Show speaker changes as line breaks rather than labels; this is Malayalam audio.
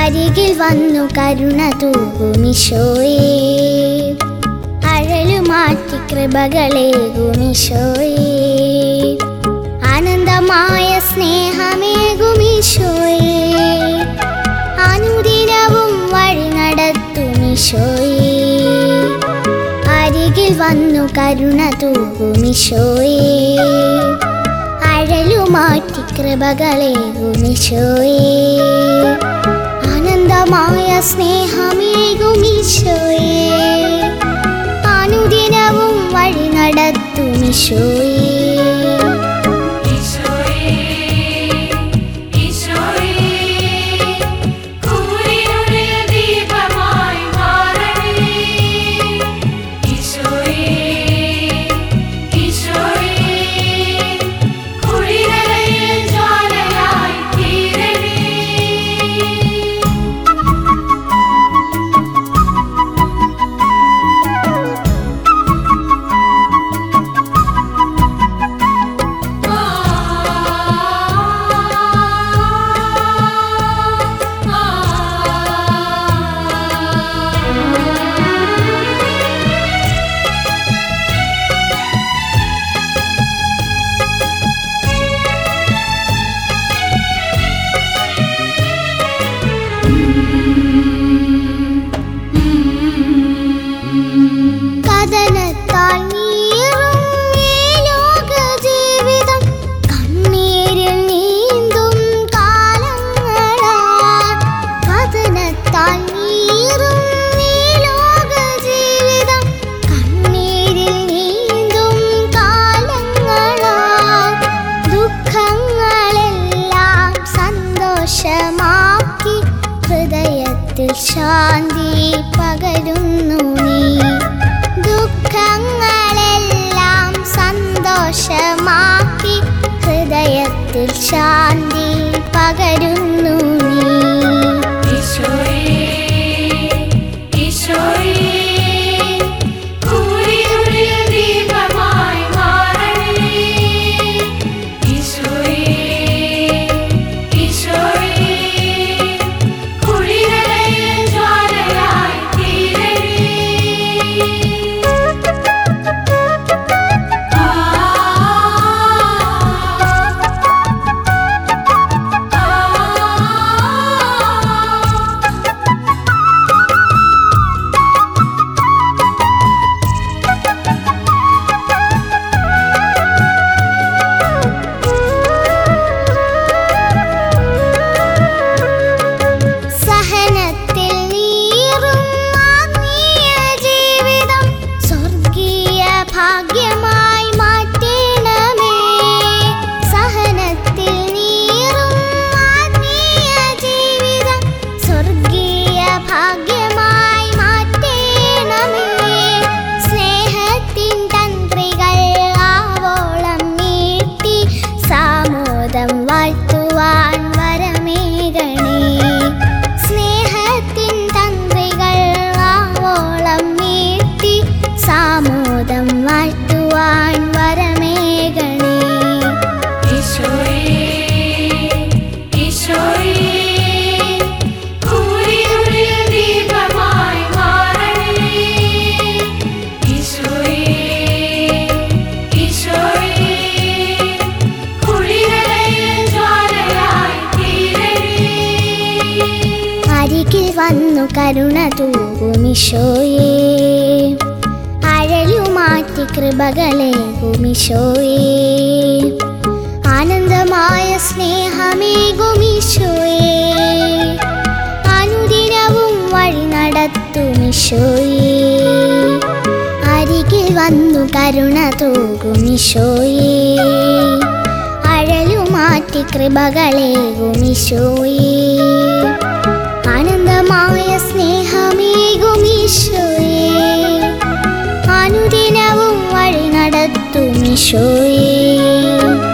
അരികിൽ വന്നു കരുണ തൂകുമിശോയേ അഴലു മാറ്റി കൃപകളേകുമിശോയേ ആനന്ദമായ സ്നേഹമേകുമിശോയേ അനുദിനവും വഴി നടത്തുമിശോയേ അരികിൽ വന്നു കരുണ തൂകുമിശോയേ അഴലു മാറ്റി കൃപകളേകുമിശോയേ ആനന്ദമായ സ്നേഹമേകുമിശോയേ അനുദിനവും വഴി നടത്തുമിശോയേ
ഈശോയേ ഈശോയേ കൂരിരുളിൽ ദീപമായി മാറണേ ഈശോയേ ഈശോയേ കുളിരലയിൽ ജ്വാലയായി തീരണേ
കഥനത്താൽ നീറും ഈ ലോക ജീവിതം കണ്ണീരിൽ നീന്തും കാലങ്ങളാ കഥനത്താൽ നീറും ഈ ലോക ജീവിതം കണ്ണീരിൽ നീന്തും കാലങ്ങളാ ദുഃഖങ്ങളെല്ലാം സന്തോഷമാക്കി ഹൃദയത്തിൽ ശാന്തി പകരുന്നു നീ ദുഃഖങ്ങളെല്ലാം സന്തോഷമാക്കി ഹൃദയത്തിൽ ശാന്തി പകരുന്നു നീ
ഈശോയേ ഈശോയേ കൂരിരുളിൽ ദീപമായി മാറണേ ഈശോയേ ഈശോയേ കുളിരലയിൽ ജ്വാലയായി തീരണേ ആ ആ
സഹനത്തിൽ നീറും ആത്മീയ ജീവിതം സ്വർഗീയ ഭാഗ്യമായി മാറ്റണമേ സഹനത്തിൽ നീറും ആത്മീയ ജീവിതം സ്വർഗീയ ഭാഗ്യമായി മാറ്റണമേ സ്നേഹത്തിൻ തന്ത്രികൾ ആവോളം നീട്ടി സാമോദം വാഴ്ത്തുവാൻ വരമേകണേ സ്നേഹത്തിൻ തന്ത്രികൾ ആവോളം നീട്ടി സാമോദം വാഴ്ത്തുവാൻ വരമേകണേ
ഈശോയേ ഈശോയേ കൂരിരുളിൽ ദീപമായി മാറണേ ഈശോയേ ഈശോയേ കുളിരലയിൽ ജ്വാലയായി തീരണേ
അരികിൽ വന്നു കരുണ തൂകുമിശോയേ അഴലു മാറ്റി കൃപകളേകുമിശോയേ ആനന്ദമായ സ്നേഹമേകുമിശോയേ അനുദിനവും വഴി നടത്തുമിശോയേ അരികിൽ വന്നു കരുണ തൂകുമിശോയേ അഴലു മാറ്റി കൃപകളേകുമിശോയേ ആനന്ദമായ സ്നേഹമേകുമീശോയേ അനുദിനവും വഴി നടത്തുമിശോയേ